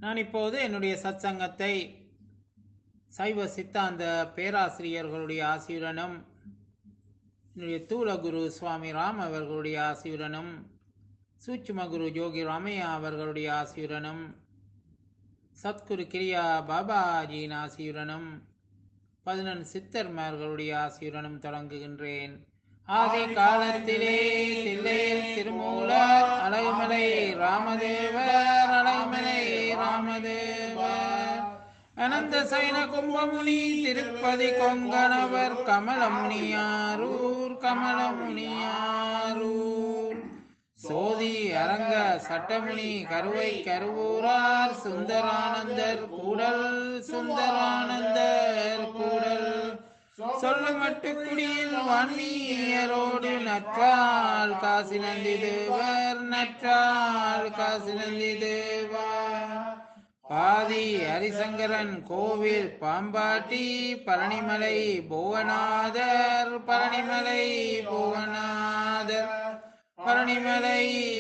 நான் இப்போது என்னுடைய சத்சங்கத்தை சைவ சித்தாந்த பேராசிரியர்களுடைய ஆசியுடனும் என்னுடைய தூலகுரு சுவாமி ராம் அவர்களுடைய ஆசியுடனும் சூட்சும குரு ஜோகி ராமையா அவர்களுடைய ஆசியுடனும் சத்குரு கிரியா பாபாஜியின் ஆசியுடனும் பதினெண் சித்தர்மார்களுடைய ஆசியுடனும் தொடங்குகின்றேன் ஆதி காலத்திலே தில்லையில் திருமூலர் அழகுமலை ராமதேவர் அழகுமலை ராமதேவர் அனந்த சைன கும்பமுனி திருப்பதி கொங்கணவர் கமலமுனியாரூர் கமலமுனியாரூர் சோதி அரங்க சட்டமுனி கருவை கருவூரார் சுந்தரானந்தர் கூடல் சுந்தரானந்தர் கூடல் சொல்ல மட்டுக்குடியில் வன்னியரோடு நற்றால் காசி நந்தி தேவர் நற்றால் காசி நந்தி தேவர் பாதி ஹரிசங்கரன் கோவில் பாம்பாட்டி பழனிமலை புவனாதர் பழனிமலை புவனாதர் பழனிமலை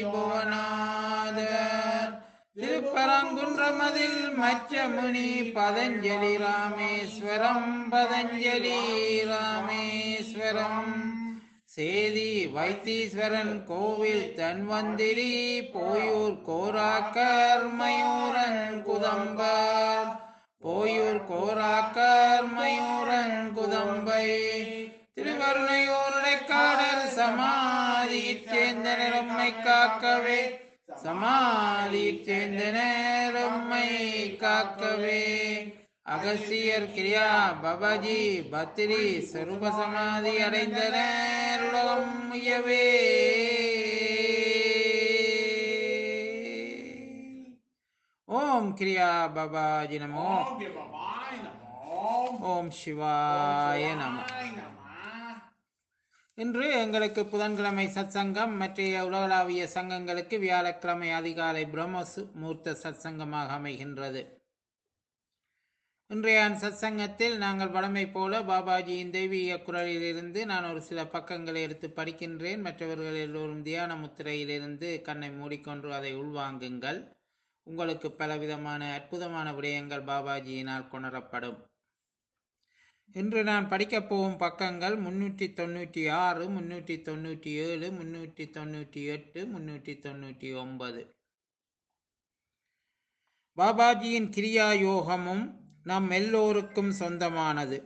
புவனாதர் திருப்பரங்குன்றமதில் மச்சமுனி பதஞ்சலி ராமேஸ்வரம் பதஞ்சலி ராமேஸ்வரம் சேதி வைத்தீஸ்வரன் கோவில் தன்வந்திரி போயூர் கோராக்கர் மயூரன் குதம்பர் போயூர் கோராக்கர் மயூரன் குதம்பை திருவருணையோருடைய காடல் சமாதியைச் சேர்ந்த நிறம்மை காக்கவே சமாதியைச் சேர்ந்த நேரம்மை காக்கவே அகசியர் கிரியா பபாஜி பத்திரி சொரூப சமாதி அடைந்தனர் உலகம் முயவே ஓம் கிரியா பபாஜி நமோ ஓம் சிவாய நமோ. ஓம் சிவாய நம சிவாய நம. இன்று எங்களுக்கு புதன்கிழமை சத்சங்கம் மற்ற உலகளாவிய சங்கங்களுக்கு வியாழக்கிழமை அதிகாலை பிரம்மசு மூர்த்த சத்சங்கமாக அமைகின்றது இன்றைய சத்சங்கத்தில் நாங்கள் வழமை போல பாபாஜியின் தெய்வீக குரலிலிருந்து நான் ஒரு சில பக்கங்களை எடுத்து படிக்கின்றேன் மற்றவர்கள் எல்லோரும் தியான முத்திரையிலிருந்து கண்ணை மூடிக்கொண்டு அதை உள்வாங்குங்கள் உங்களுக்கு பலவிதமான அற்புதமான விடயங்கள் பாபாஜியினால் கொணரப்படும் இன்று நான் படிக்கப் போகும் பக்கங்கள் முன்னூற்றி தொண்ணூற்றி ஆறு முன்னூற்றி தொண்ணூற்றி ஏழு முன்னூற்றி தொண்ணூற்றி எட்டு முன்னூற்றி தொண்ணூற்றி ஒன்பது பாபாஜியின் கிரியா யோகமும் நம் எல்லோருக்கும் சொந்தமானது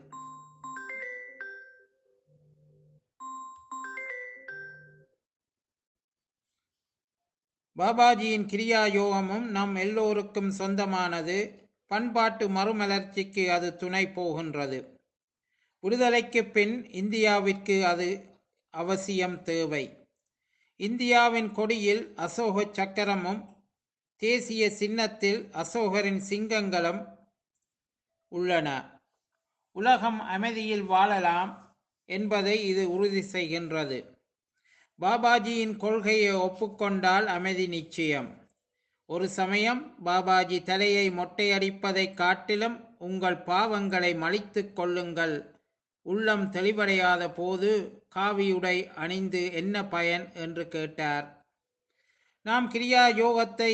பாபாஜியின் கிரியா யோகமும் நம் எல்லோருக்கும் சொந்தமானது பண்பாட்டு மறுமலர்ச்சிக்கு அது துணை போகின்றது விடுதலைக்கு பின் இந்தியாவிற்கு அது அவசியம் தேவை இந்தியாவின் கொடியில் அசோக சக்கரமும் தேசிய சின்னத்தில் அசோகரின் சிங்கங்களும் உள்ளன உலகம் அமைதியில் வாழலாம் என்பதை இது உறுதி செய்கின்றது பாபாஜியின் கொள்கையை ஒப்புக்கொண்டால் அமைதி நிச்சயம் ஒரு சமயம் பாபாஜி தலையை மொட்டையடிப்பதைக் காட்டிலும் உங்கள் பாவங்களை மலித்துக் கொள்ளுங்கள் உள்ளம் தெளிவடையாத போது காவியுடை அணிந்து என்ன பயன் என்று கேட்டார் நாம் கிரியா யோகத்தை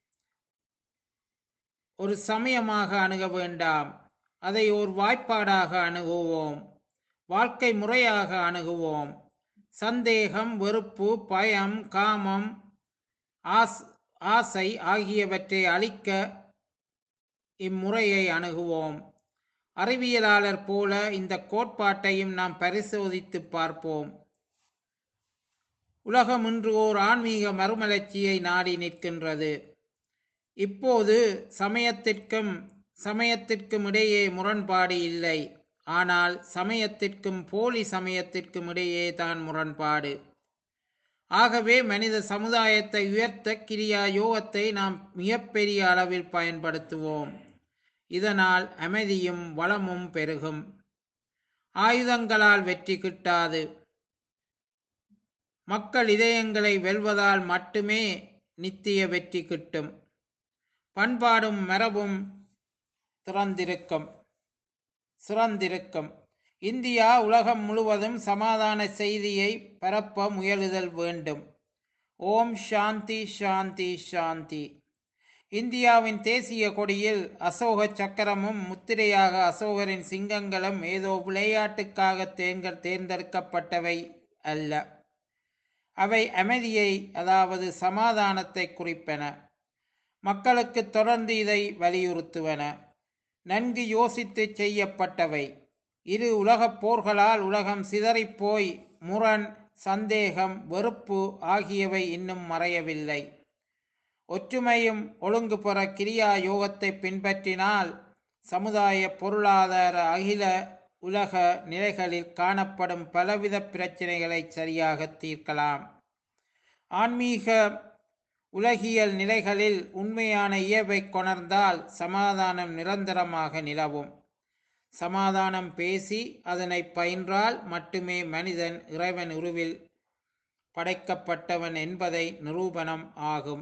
ஒரு சமயமாக அணுக வேண்டாம் அதை ஒரு வாய்ப்பாடாக அணுகுவோம் வாழ்க்கை முறையாக அணுகுவோம் சந்தேகம் வெறுப்பு பயம் காமம் ஆஸ் ஆசை ஆகியவற்றை அழிக்க இம்முறையை அணுகுவோம் அறிவியலாளர் போல இந்த கோட்பாட்டையும் நாம் பரிசோதித்து பார்ப்போம் உலகம் இன்று ஓர் ஆன்மீக மறுமலர்ச்சியை நாடி நிற்கின்றது இப்போது சமயத்திற்கும் சமயத்திற்கும் இடையே முரண்பாடு இல்லை ஆனால் சமயத்திற்கும் போலி சமயத்திற்கும் இடையே தான் முரண்பாடு ஆகவே மனித சமுதாயத்தை உயர்த்த கிரியா யோகத்தை நாம் மிகப்பெரிய அளவில் பயன்படுத்துவோம் இதனால் அமைதியும் வளமும் பெருகும் ஆயுதங்களால் வெற்றி கிட்டாது மக்கள் இதயங்களை வெல்வதால் மட்டுமே நித்திய வெற்றி கிட்டும் பண்பாடும் மரபும் திறந்திருக்கும் சிறந்திருக்கும் இந்தியா உலகம் முழுவதும் சமாதான செய்தியை பரப்ப முயலுதல் வேண்டும் ஓம் சாந்தி சாந்தி சாந்தி இந்தியாவின் தேசிய கொடியில் அசோக சக்கரமும் முத்திரையாக அசோகரின் சிங்கங்களும் ஏதோ விளையாட்டுக்காக தேர்ந்த தேர்ந்தெடுக்கப்பட்டவை அல்ல அவை அமைதியை அதாவது சமாதானத்தை குறிப்பன மக்களுக்கு தொடர்ந்து இதை வலியுறுத்துவன நன்கு யோசித்து செய்யப்பட்டவை இரு உலகப் போர்களால் உலகம் சிதறிப்போய் முரண் சந்தேகம் வெறுப்பு ஆகியவை இன்னும் மறையவில்லை ஒற்றுமையும் ஒழுங்கு பெற கிரியா யோகத்தை பின்பற்றினால் சமுதாய பொருளாதார அகில உலக நிலைகளில் காணப்படும் பலவித பிரச்சனைகளை சரியாக தீர்க்கலாம் ஆன்மீக உலகியல் நிலைகளில் உண்மையான இயல்பை கொணர்ந்தால் சமாதானம் நிரந்தரமாக நிலவும் சமாதானம் பேசி அதனை பயின்றால் மட்டுமே மனிதன் இறைவன் உருவில் படைக்கப்பட்டவன் என்பதை நிரூபணம் ஆகும்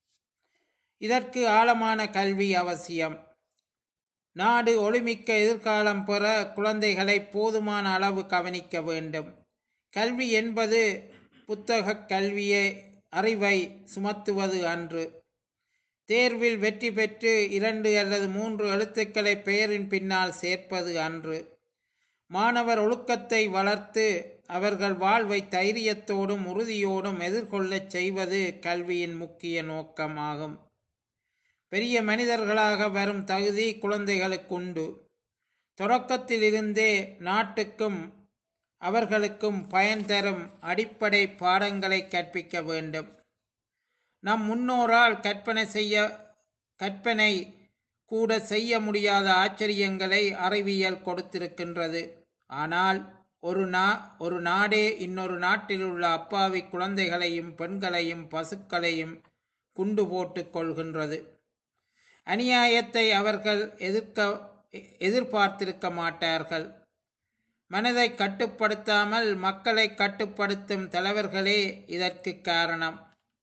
இதற்கு ஆழமான கல்வி அவசியம் நாடு ஒளிமிக்க எதிர்காலம் பெற குழந்தைகளை போதுமான அளவு கவனிக்க வேண்டும் கல்வி என்பது புத்தக கல்வியை அறிவை சுமத்துவது அன்று தேர்வில் வெற்றி பெற்று இரண்டு அல்லது மூன்று எழுத்துக்களை பெயரின் பின்னால் சேர்ப்பது அன்று மாணவர் ஒழுக்கத்தை வளர்த்து அவர்கள் வாழ்வை தைரியத்தோடும் உறுதியோடும் எதிர்கொள்ளச் செய்வது கல்வியின் முக்கிய நோக்கமாகும் பெரிய மனிதர்களாக வரும் தகுதி குழந்தைகளுக்குண்டு தொடக்கத்திலிருந்தே நாட்டுக்கும் அவர்களுக்கும் பயன் தரும் அடிப்படை பாடங்களை கற்பிக்க வேண்டும் நம் முன்னோரால் கற்பனை செய்ய கற்பனை கூட செய்ய முடியாத ஆச்சரியங்களை அறிவியல் கொடுத்திருக்கின்றது ஆனால் ஒரு நா ஒரு நாடே இன்னொரு நாட்டில் உள்ள அப்பாவி குழந்தைகளையும் பெண்களையும் பசுக்களையும் குண்டு போட்டுக் கொள்கின்றது அநியாயத்தை அவர்கள் எதிர்க்க எதிர்பார்த்திருக்க மாட்டார்கள் மனதை கட்டுப்படுத்தாமல் மக்களை கட்டுப்படுத்தும் தலைவர்களே இதற்கு காரணம்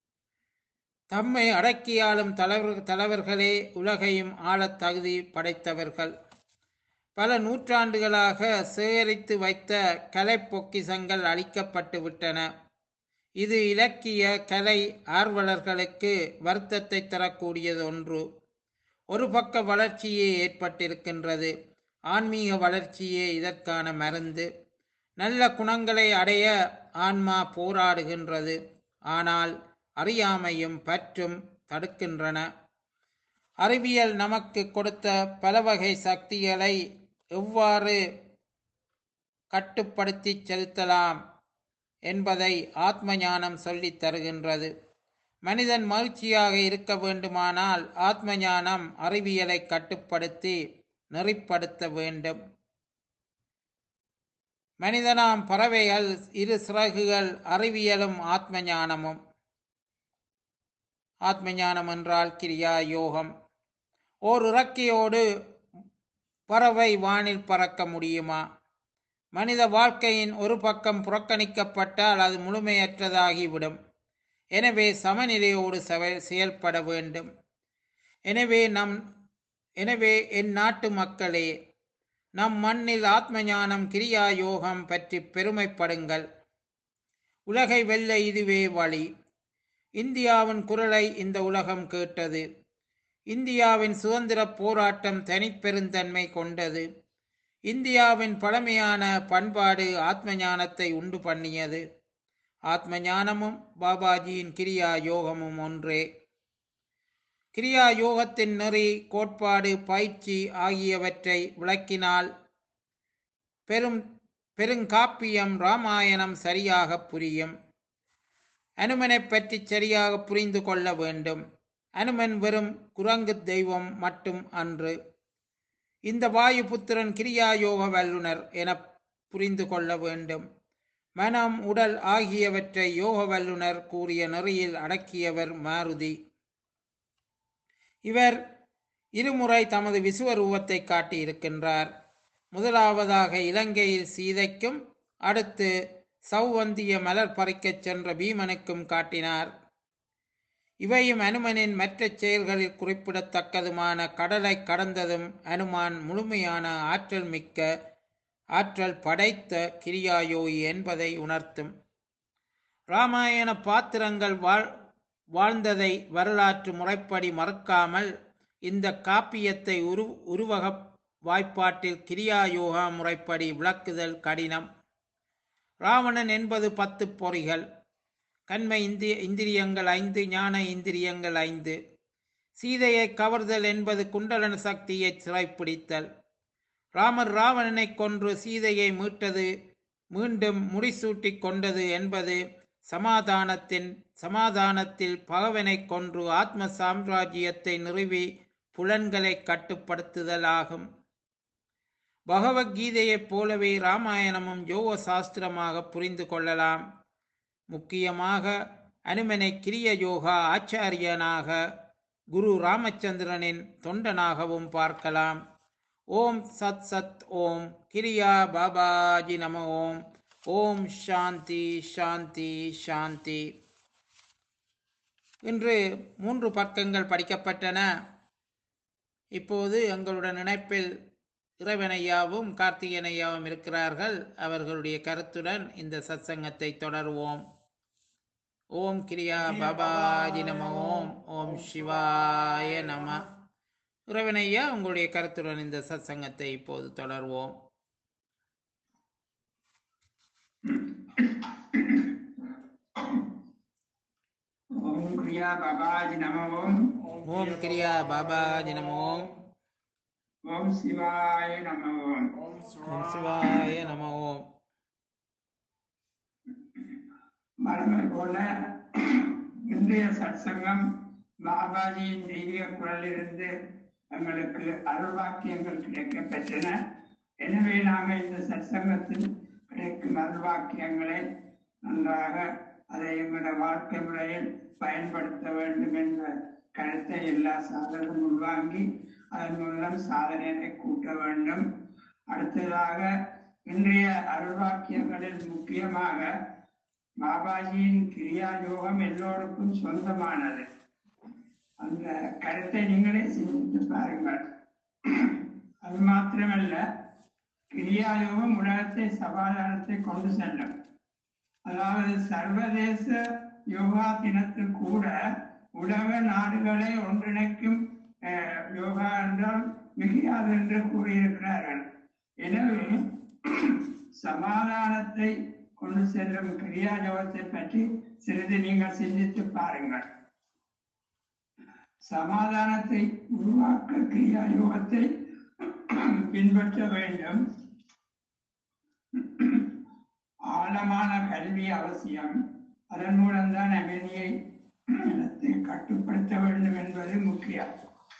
தம்மை அடக்கியாளும் தலைவர் தலைவர்களே உலகையும் ஆளத் தகுதி படைத்தவர்கள் பல நூற்றாண்டுகளாக சேகரித்து வைத்த கலை பொக்கிசங்கள் அளிக்கப்பட்டு விட்டன இது இலக்கிய கலை ஆர்வலர்களுக்கு வருத்தத்தை தரக்கூடியது ஒன்று ஒரு பக்க வளர்ச்சியே ஏற்பட்டிருக்கின்றது ஆன்மீக வளர்ச்சியே இதற்கான மருந்து நல்ல குணங்களை அடைய ஆன்மா போராடுகின்றது ஆனால் அறியாமையும் பற்றும் தடுக்கின்றன அறிவியல் நமக்கு கொடுத்த பல வகை சக்திகளை எவ்வாறு கட்டுப்படுத்தி செலுத்தலாம் என்பதை ஆத்ம ஞானம் சொல்லித் தருகின்றது மனிதன் மகிழ்ச்சியாக இருக்க வேண்டுமானால் ஆத்ம ஞானம் அறிவியலை கட்டுப்படுத்தி நெறிப்படுத்த வேண்டும் மனிதனாம் பறவைகள் இரு சிறகுகள் அறிவியலும் ஆத்ம ஞானமும் ஆத்ம ஞானம் என்றால் கிரியா யோகம் ஓர் இறக்கையோடு பறவை வானில் பறக்க முடியுமா மனித வாழ்க்கையின் ஒரு பக்கம் புறக்கணிக்கப்பட்டால் அது முழுமையற்றதாகிவிடும் எனவே சமநிலையோடு செவ- செயல்பட வேண்டும் எனவே நம் எனவே என் நாட்டு மக்களே நம் மண்ணில் ஆத்ம ஞானம் கிரியா யோகம் பற்றி பெருமைப்படுங்கள் உலகை வெல்ல இதுவே வழி இந்தியாவின் குரலை இந்த உலகம் கேட்டது இந்தியாவின் சுதந்திர போராட்டம் தனிப்பெருந்தன்மை கொண்டது இந்தியாவின் பழமையான பண்பாடு ஆத்ம ஞானத்தை உண்டு பண்ணியது ஆத்ம ஞானமும் பாபாஜியின் கிரியா யோகமும் ஒன்றே கிரியா யோகத்தின் நெறி கோட்பாடு பயிற்சி ஆகியவற்றை விளக்கினால் பெரும் பெருங்காப்பியம் ராமாயணம் சரியாக புரியும் அனுமனைப் பற்றி சரியாக புரிந்து கொள்ள வேண்டும் அனுமன் வெறும் குரங்கு தெய்வம் மட்டும் அன்று இந்த வாயுபுத்திரன் கிரியா யோக வல்லுனர் என புரிந்து கொள்ள வேண்டும் மனம் உடல் ஆகியவற்றை யோக வல்லுனர் கூறிய நெறியில் அடக்கியவர் மாருதி இவர் இருமுறை தமது விசுவரூபத்தை காட்டியிருக்கின்றார் முதலாவதாக இலங்கையில் சீதைக்கும் அடுத்து சௌவந்திய மலர் பறிக்கச் சென்ற பீமனுக்கும் காட்டினார் இவையும் அனுமனின் மற்ற செயல்களில் குறிப்பிடத்தக்கதுமான கடலை கடந்ததும் அனுமான் முழுமையான ஆற்றல் மிக்க ஆற்றல் படைத்த கிரியாயோகி என்பதை உணர்த்தும் இராமாயண பாத்திரங்கள் வாழ் வாழ்ந்ததை வரலாற்று முறைப்படி மறக்காமல் இந்த காப்பியத்தை உரு உருவக வாய்ப்பாட்டில் கிரியா யோகா முறைப்படி விளக்குதல் கடினம் ராவணன் என்பது பத்து பொறிகள் கண்மை இந்திய இந்திரியங்கள் ஐந்து ஞான இந்திரியங்கள் ஐந்து சீதையை கவர்தல் என்பது குண்டலன சக்தியை சிறைப்பிடித்தல் ராமர் ராவணனை கொன்று சீதையை மீட்டது மீண்டும் முடிசூட்டி கொண்டது என்பது சமாதானத்தின் சமாதானத்தில் பகவனை கொன்று ஆத்ம சாம்ராஜ்யத்தை நிறுவி புலன்களை கட்டுப்படுத்துதல் ஆகும் பகவத்கீதையைப் போலவே ராமாயணமும் யோக சாஸ்திரமாக புரிந்து கொள்ளலாம் முக்கியமாக அனுமனை கிரிய யோகா ஆச்சாரியனாக குரு ராமச்சந்திரனின் தொண்டனாகவும் பார்க்கலாம் ஓம் சத் சத் ஓம் கிரியா பாபாஜி நம ஓம் ஓம் சாந்தி சாந்தி சாந்தி இன்று மூன்று பக்கங்கள் படிக்கப்பட்டன இப்போது எங்களுடன் இணைப்பில் இறைவனையாவும் கார்த்திகனையாவும் இருக்கிறார்கள் அவர்களுடைய கருத்துடன் இந்த சத்சங்கத்தை தொடருவோம் ஓம் கிரியா பாபாஜி நம ஓம் ஓம் சிவாய நம இறைவனையா உங்களுடைய கருத்துடன் இந்த சத்சங்கத்தை இப்போது தொடர்வோம் ஓம் கிரியா பாபாஜி நம ஓம் ஓம் கிரியா பாபாஜி நம ஓம் ஓம் சிவாய நம ஓம் ஓம் ஓம் சிவாய நம ஓம் மரமை போல இன்றைய சத்சங்கம் பாபாஜியின் தெய்வீக குரலிலிருந்து எங்களுக்கு அருள்வாக்கியங்கள் கிடைக்க பெற்றன எனவே நாங்கள் இந்த சத்சங்கத்தில் கிடைக்கும் அருள்வாக்கியங்களை நன்றாக அதை எங்களுடைய வாழ்க்கை முறையில் பயன்படுத்த வேண்டும் என்ற கருத்தை எல்லா சாதகரும் உள்வாங்கி அதன் மூலம் சாதனையை கூட்ட வேண்டும் அடுத்ததாக இன்றைய அருள்வாக்கியங்களில் முக்கியமாக பாபாஜியின் கிரியா யோகம் எல்லோருக்கும் சொந்தமானது அந்த கருத்தை நீங்களே சிந்தித்து பாருங்கள் அது மாத்திரமல்ல கிரியா யோகம் உலகத்தை சமாதானத்தை கொண்டு செல்லும் அதாவது சர்வதேச யோகா தினத்தில் கூட உலக நாடுகளை ஒன்றிணைக்கும் அஹ், யோகா என்றால் மிகையாது என்று கூறியிருக்கிறார்கள் எனவே சமாதானத்தை கொண்டு செல்லும் கிரியா யோகத்தை பற்றி சிறிது நீங்கள் சிந்தித்து பாருங்கள் சமாதானத்தை உருவாக்க கிரியா யோகத்தை பின்பற்ற வேண்டும் ஆழமான கல்வி அவசியம் அதன் மூலம்தான் அமைதியை இடத்தை கட்டுப்படுத்த வேண்டும் என்பது முக்கியம்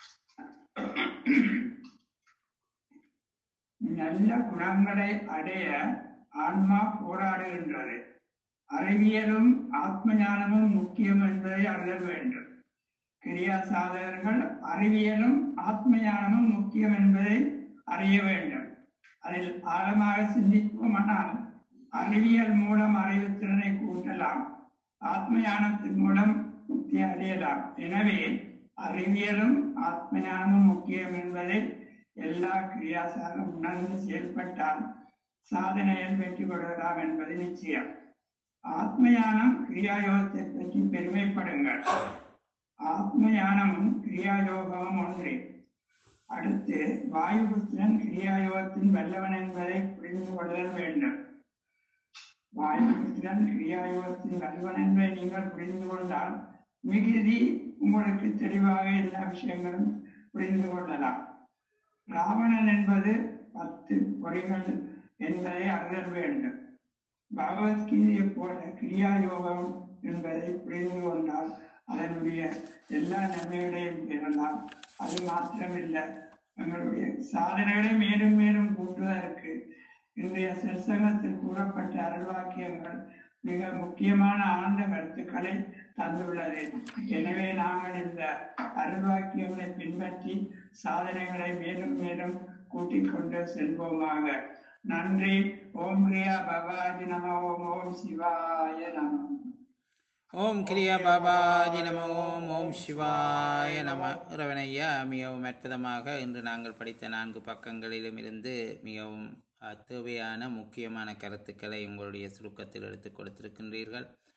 நல்ல குணங்களை அடைய ஆன்மா போராடுகின்றது அறிவியலும் ஆத்ம ஞானமும் முக்கியம் என்பதை அறிதல் வேண்டும் கிரியா சாதகர்கள் அறிவியலும் ஆத்ம ஞானமும் முக்கியம் என்பதை அறிய வேண்டும் அதில் ஆழமாக சிந்திப்போமானால் அறிவியல் மூலம் அறிவுத்திறனை கூட்டலாம் ஆத்ம ஞானத்தின் மூலம் முக்தி அடையலாம் எனவே அறிவியலும் ஆத்ம ஞானமும் முக்கியம் என்பதை எல்லா கிரியாசாரம் உணர்ந்து செயல்பட்டால் சாதனையில் வெற்றி பெறலாம் என்பது நிச்சயம் ஆத்ம ஞானம் கிரியாயோகத்தை பற்றி பெருமைப்படுங்கள் ஆத்ம ஞானமும் கிரியாயோகமும் ஒன்றே அடுத்து வாயுபுத்திரன் கிரியாயோகத்தின் வல்லவன் என்பதை புரிந்து கொள்ளல் வேண்டும் வாயுபுத்திரன் கிரியாயோகத்தின் வல்லவன் என்பதை நீங்கள் புரிந்து கொண்டால் மிகுதி உங்களுக்கு தெளிவாக எல்லா விஷயங்களும் புரிந்து கொள்ளலாம் ராவணன் என்பது பத்து பொறிகள் என்பதை அறிதல் வேண்டும் பகவத்கீதையை போல கிரியா யோகம் என்பதை புரிந்து கொண்டால் அதனுடைய எல்லா நன்மைகளையும் பெறலாம் அது மாத்திரமில்லை எங்களுடைய சாதனைகளை மேலும் மேலும் கூட்டுவதற்கு இன்றைய சற்சங்கத்தில் கூறப்பட்ட அருள்வாக்கியங்கள் மிக முக்கியமான ஆழ்ந்த கருத்துக்களை தந்துள்ளது எனவே நாங்கள் இந்த அருள்வாக்கியங்களை பின்பற்றி சாதனைகளை மேலும் மேலும் கூட்டிக் கொண்டு செல்வோமாக நன்றி ஓம் கிரியா பவாஜி நம ஓம் ஓம் சிவாய நம ஓம் கிரியா பாபாஜி நம ஓம் ஓம் சிவாய நம இறைவனையா மிகவும் அற்புதமாக இன்று நாங்கள் படித்த நான்கு பக்கங்களிலும் இருந்து மிகவும் அஹ், தேவையான முக்கியமான கருத்துக்களை உங்களுடைய சுருக்கத்தில் எடுத்துக் கொடுத்திருக்கின்றீர்கள்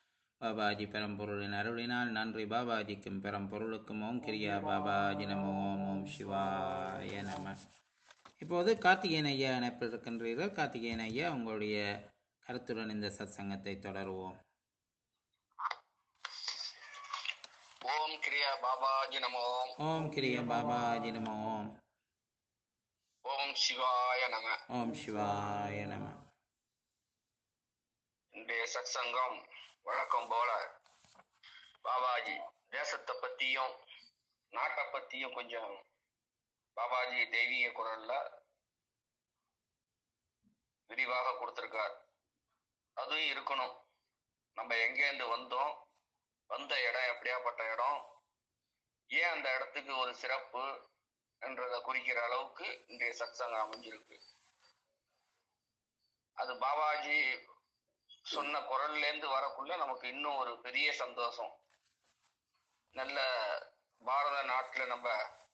பாபாஜி பெரம்பொருளின் அருளினால் நன்றி பாபாஜிக்கும் பெரம்பொருளுக்கும் ஓம் கிரியா பாபாஜி நம ஓம் ஓம் சிவாய நம இப்போது கார்த்திகேயன் ஐயா இணைப்பில் இருக்கின்றீர்கள் கார்த்திகேயன் ஐயா உங்களுடைய கருத்துடன் இந்த சத்சங்கத்தை தொடருவோம் ஓம் கிரியா பாபாஜி நமோ ஓம் கிரிய பாபாஜி நம ஓம் ஓம் சிவாய நம ஓம் சிவாய நம இன்றைய சத்சங்கம் வழக்கம் போல பாபாஜி தேசத்தை பத்தியும் நாட்டை பத்தியும் கொஞ்சம் பாபாஜி தெய்வீக குரல்ல விரிவாக கொடுத்திருக்கார் அதுவும் இருக்கணும் நம்ம எங்கேருந்து வந்தோம் வந்த இடம் எப்படியாப்பட்ட இடம் ஏன் அந்த இடத்துக்கு ஒரு சிறப்பு என்றதை குறிக்கிற அளவுக்கு இன்றைய சத்சங்கம் அமைஞ்சிருக்கு அது பாபாஜி சொன்ன குரல்ல இருந்து வரக்குள்ள நமக்கு இன்னும் ஒரு பெரிய சந்தோஷம் நல்ல பாரத நாட்டுல நம்ம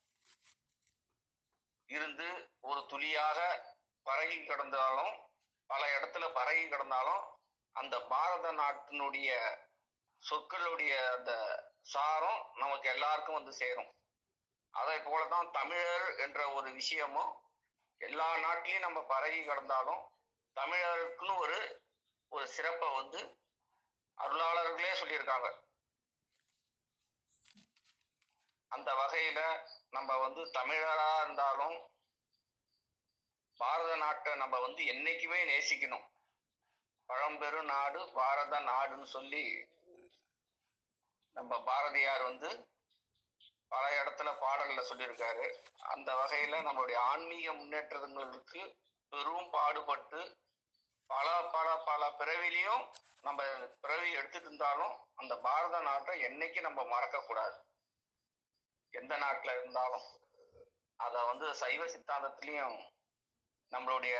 இருந்து ஒரு துளியாக பரகி கிடந்தாலும் பல இடத்துல பரகி கிடந்தாலும் அந்த பாரத நாட்டினுடைய சொற்களுடைய அந்த சாரம் நமக்கு எல்லாருக்கும் வந்து சேரும் அதே போலதான் தமிழர் என்ற ஒரு விஷயமும் எல்லா நாட்டிலையும் நம்ம பரகி கிடந்தாலும் தமிழருக்குன்னு ஒரு ஒரு சிறப்பை வந்து அருளாளர்களே சொல்லியிருக்காங்க அந்த வகையில நம்ம வந்து தமிழரா இருந்தாலும் பாரத நாட்டை நம்ம வந்து என்னைக்குமே நேசிக்கணும் பழம்பெரும் நாடு பாரத நாடுன்னு சொல்லி நம்ம பாரதியார் வந்து பல இடத்துல பாடல்ல சொல்லியிருக்காரு அந்த வகையில நம்மளுடைய ஆன்மீக முன்னேற்றங்களுக்கு பெரும் பாடுபட்டு பல பல பல பிறவிலையும் நம்ம பிறவி எடுத்துட்டு இருந்தாலும் அந்த பாரத நாட்டை என்னைக்கு நம்ம மறக்க கூடாது எந்த நாட்டுல இருந்தாலும் அத வந்து சைவ சித்தாந்தத்திலையும் நம்மளுடைய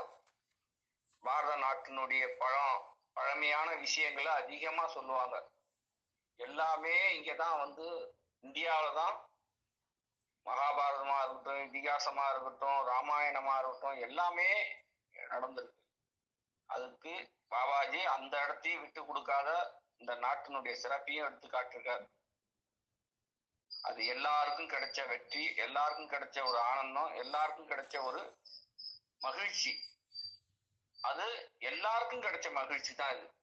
பாரத நாட்டினுடைய பழம் பழமையான விஷயங்களை அதிகமா சொல்லுவாங்க எல்லாமே இங்கதான் வந்து இந்தியாவில தான் மகாபாரதமா இருக்கட்டும் இதிகாசமா இருக்கட்டும் ராமாயணமா இருக்கட்டும் எல்லாமே நடந்திருக்கு அதுக்கு பாபாஜி அந்த இடத்தையும் விட்டு கொடுக்காத இந்த நாட்டினுடைய சிறப்பையும் எடுத்து காட்டிருக்காரு அது எல்லாருக்கும் கிடைச்ச வெற்றி எல்லாருக்கும் கிடைச்ச ஒரு ஆனந்தம் எல்லாருக்கும் கிடைச்ச ஒரு மகிழ்ச்சி அது எல்லாருக்கும் கிடைச்ச மகிழ்ச்சி தான் இது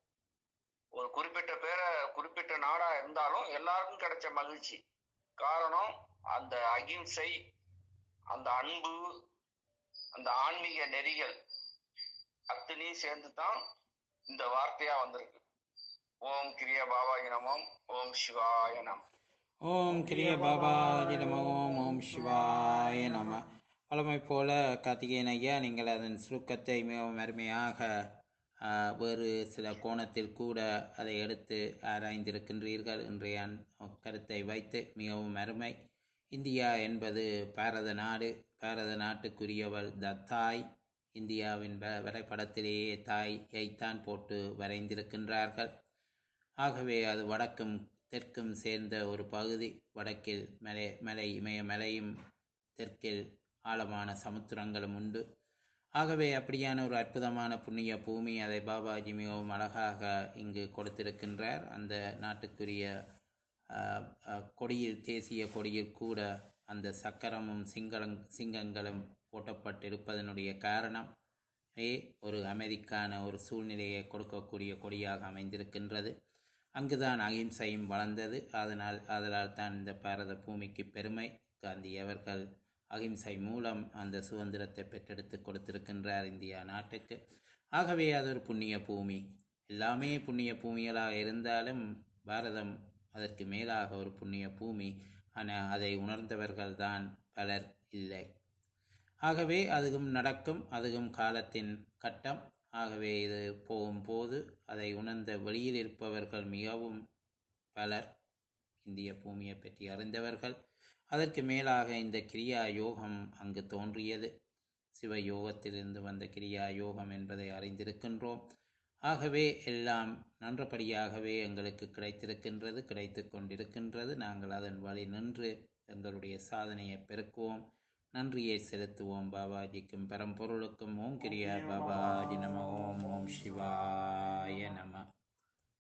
ஒரு குறிப்பிட்ட பேரை குறிப்பிட்ட நாடா இருந்தாலும் எல்லாருக்கும் கிடைச்ச மகிழ்ச்சி காரணம் அந்த அகிம்சை அந்த அன்பு அந்த ஆன்மீக நெறிகள் அத்தனையும் சேர்ந்து தான் இந்த வார்த்தையா வந்திருக்கு ஓம் கிரிய பாபாஜி நமம் ஓம் சிவாய நம ஓம் கிரிய பாபாஜி நம ஓம் ஓம் சிவாய நம பழமை போல கார்த்திகேயன் ஐயா நீங்கள் அதன் சுருக்கத்தை மிகவும் அருமையாக ஆ, வேறு சில கோணத்தில் கூட அதை எடுத்து ஆராய்ந்திருக்கின்றீர்கள் இன்றைய அன்- கருத்தை வைத்து மிகவும் அருமை இந்தியா என்பது பாரத நாடு பாரத நாட்டுக்குரியவள் த தாய் இந்தியாவின் வ- வரைபடத்திலேயே தாயைத்தான் போட்டு வரைந்திருக்கின்றார்கள் ஆகவே அது வடக்கும் தெற்கும் சேர்ந்த ஒரு பகுதி வடக்கில் மலை மலை இமயமலையும் தெற்கில் ஆழமான சமுத்திரங்களும் உண்டு ஆகவே அப்படியான ஒரு அற்புதமான புண்ணிய பூமி அதை பாபாஜி மிகவும் அழகாக இங்கு கொடுத்திருக்கின்றார் அந்த நாட்டுக்குரிய ஆஹ், ஆஹ், கொடியில் தேசிய கொடியில் கூட அந்த சக்கரமும் சிங்களங் சிங்கங்களும் போட்டப்பட்டிருப்பதனுடைய காரணம் ஏ ஒரு அமைதிக்கான ஒரு சூழ்நிலையை கொடுக்கக்கூடிய கொடியாக அமைந்திருக்கின்றது அங்குதான் அகிம்சையும் வளர்ந்தது அதனால் அதனால் தான் இந்த பாரத பூமிக்கு பெருமை காந்தி அவர்கள் அகிம்சை மூலம் அந்த சுதந்திரத்தை பெற்றெடுத்து கொடுத்திருக்கின்றார் இந்தியா நாட்டுக்கு ஆகவே அது ஒரு புண்ணிய பூமி எல்லாமே புண்ணிய பூமிகளாக இருந்தாலும் பாரதம் அதற்கு மேலாக ஒரு புண்ணிய பூமி ஆனால் அதை உணர்ந்தவர்கள் தான் பலர் இல்லை ஆகவே அதுவும் நடக்கும் அதுவும் காலத்தின் கட்டம் ஆகவே இது போகும்போது அதை உணர்ந்த வெளியில் இருப்பவர்கள் மிகவும் பலர் இந்திய பூமியை பற்றி அறிந்தவர்கள் அதற்கு மேலாக இந்த கிரியா யோகம் அங்கு தோன்றியது சிவ யோகத்திலிருந்து வந்த கிரியா யோகம் என்பதை அறிந்திருக்கின்றோம் ஆகவே எல்லாம் நன்றபடியாகவே எங்களுக்கு கிடைத்திருக்கின்றது கிடைத்து கொண்டிருக்கின்றது நாங்கள் அதன் வழி நின்று எங்களுடைய சாதனையை பெருக்குவோம் நன்றியை செலுத்துவோம் பாபாஜிக்கும் பரம்பொருளுக்கும் ஓம் கிரியா பாபாஜி நம ஓம் ஓம் சிவாய நம